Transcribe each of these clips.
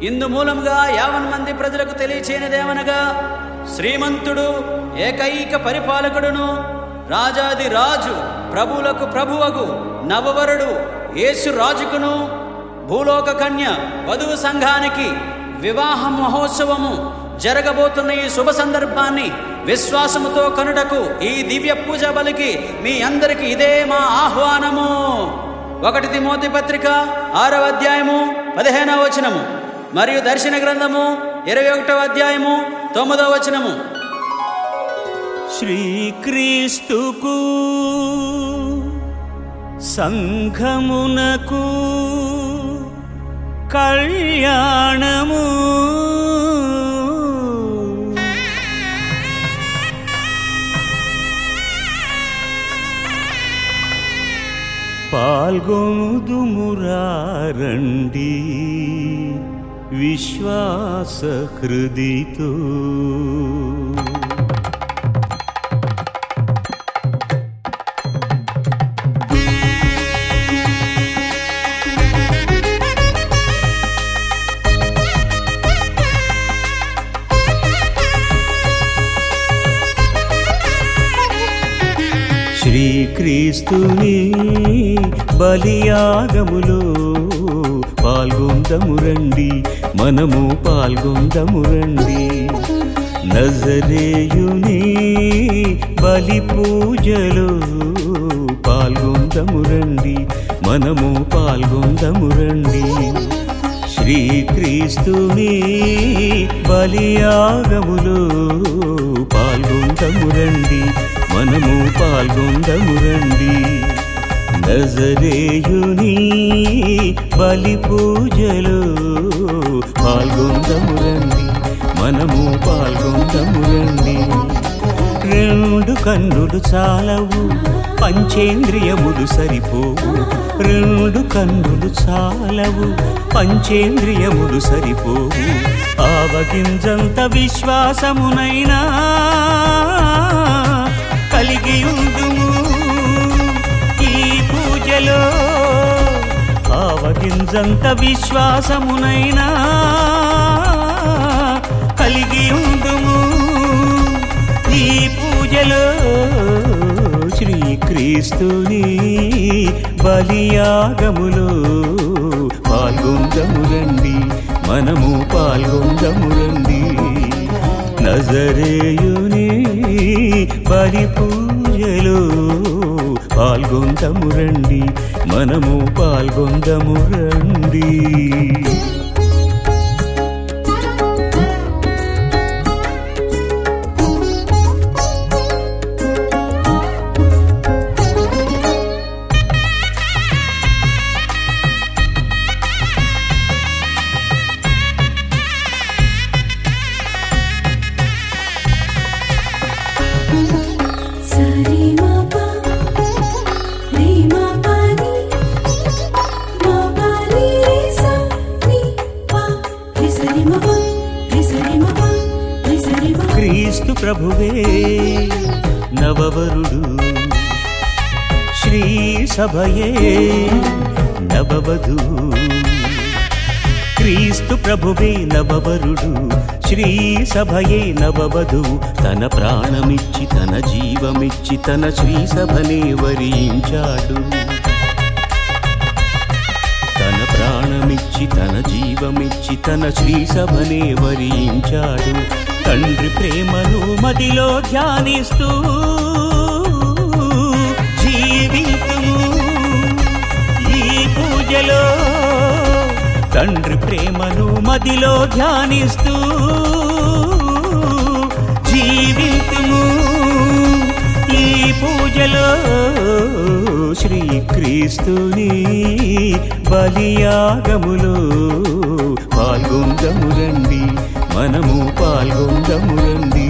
ఇందు మూలంగా యావన్ మంది ప్రజలకు తెలియచేయనిదేమనగా శ్రీమంతుడు ఏకైక పరిపాలకుడును రాజాది రాజు ప్రభువులకు ప్రభువగు నవవరుడు యేసు రాజుకును భూలోక కన్య వధువు సంఘానికి వివాహ మహోత్సవము జరగబోతున్న ఈ శుభ సందర్భాన్ని విశ్వాసముతో కనుటకు ఈ దివ్య పూజ బలికి మీ అందరికి ఇదే మా ఆహ్వానము ఒకటి తిమోతి పత్రిక ఆరవ అధ్యాయము పదిహేనవ వచనము మరియు దర్శన గ్రంథము ఇరవై ఒకటవ అధ్యాయము తొమ్మిదవ వచనము శ్రీక్రీస్తుకు సంఘమునకు కళ్యాణము పాల్గొముదుమురారండి విశ్వాస హృదితో శ్రీక్రీస్తుని బలియాగములో పాల్గొందము రండి మనము పాల్గొందము రండి నజరేయుని బలి పూజలో పాల్గొందము రండి మనము పాల్గొందము రండి శ్రీక్రీస్తుని బలియాగములో పాల్గొందము రండి మనము పాల్గొందము రండి నజరేయుని బలి పూజలో పాల్గొందము రండి మనము పాల్గొందము రండి రెండు కన్నులు చాలవు పంచేంద్రియములు సరిపోవు రెండు కన్నులు చాలవు పంచేంద్రియములు సరిపోవు ఆవగింజంత విశ్వాసమునైనా కలిగి ఉందుము ఈ పూజలో ఆవగింజంత విశ్వాసమునైనా కలిగి ఉందుము ఈ పూజలో శ్రీక్రీస్తుని బలియాగములో పాల్గొందము రండి మనము పాల్గొందము రండి నజరేయుని బలి పూజలో పాల్గొందము రండి మనము పాల్గొందము రండి సరి మా పా రే మా పా ని మా పా ని రే సా ని పా రే సరి మా పా రే సరి మా పా రే సరి మా క్రీస్తు ప్రభువే నవవరుడు శ్రీ సభయే నవవధు క్రీస్తు ప్రభువే నవవరుడు శ్రీ సభయే నవవధు తన ప్రాణమిచ్చి తన జీవమిచ్చి తన శ్రీ సభనే వరించాడు తన ప్రాణమిచ్చి తన జీవమిచ్చి తన శ్రీ సభనే వరించాడు తండ్రి ప్రేమను మదిలో ధ్యానిస్తూ జీవితుము ఈ పూజలో తండ్రి ప్రేమను మదిలో ధ్యానిస్తూ జీవితుము ఈ పూజలో శ్రీక్రీస్తుని బలియాగములో పాల్గొందము రండి మనము పాల్గొందము రండి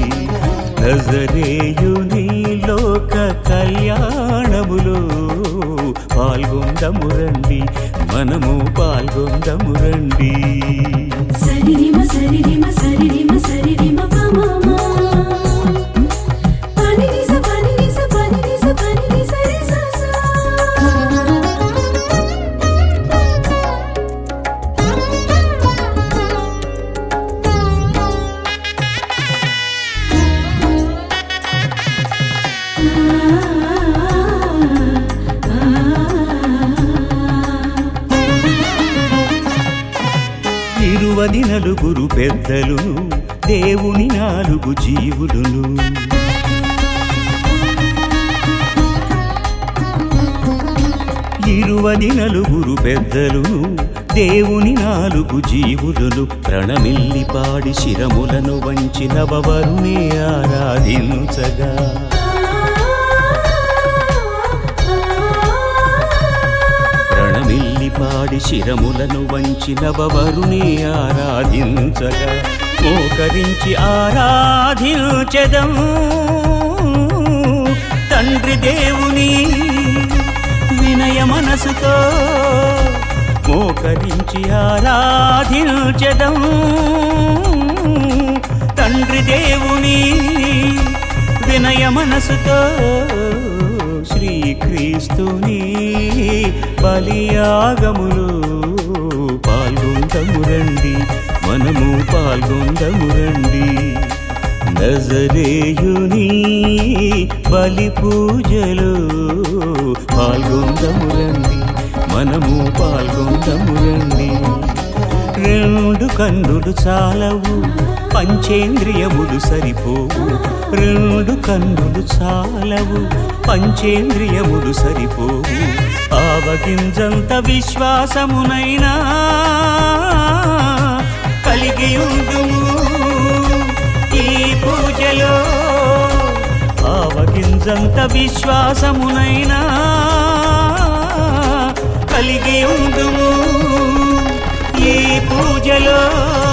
నజరేయుని లోక కళ్యాణములో పాల్గొందము రండి మనము పాల్గొందము రండి సరి రి మ సరి రి మ సరి రి మ సరి రి మ ప మ మ పని ని స పని ని స పని ని స పని ని స రి స స ఇరువది నలుగురు పెద్దలును దేవుని నాలుగు జీవులును ఇరువది నలుగురు పెద్దలును దేవుని నాలుగు జీవులను ప్రణమిల్లి పాడి శిరములను వంచి నవవరునే ఆరాధించగా ప్రణమిల్లి పాడి శిరములను వంచి నవవరునే ఆరాధించగా మోకరించి ఆరాధించెదం తండ్రి దేవుని వినయ మనసుతో మోకరించి ఆరాధించెదం తండ్రి దేవుని వినయ మనసుతో శ్రీక్రీస్తుని బలియాగములు పాల్గొందము రండి మనము పాల్గొందము రండి నజరేయుని బలి పూజలో పాల్గొందము రండి మనము పాల్గొందము రండి రెండు కన్నులు చాలవు పంచేంద్రియములు సరిపోవు రెండు కన్నులు చాలవు పంచేంద్రియములు సరిపోవు ఆవగింజంత విశ్వాసమునైనా కలిగి ఉందుము ఈ పూజలో ఆవగింజంత విశ్వాసమునైనా కలిగి ఉందుము ఈ పూజలో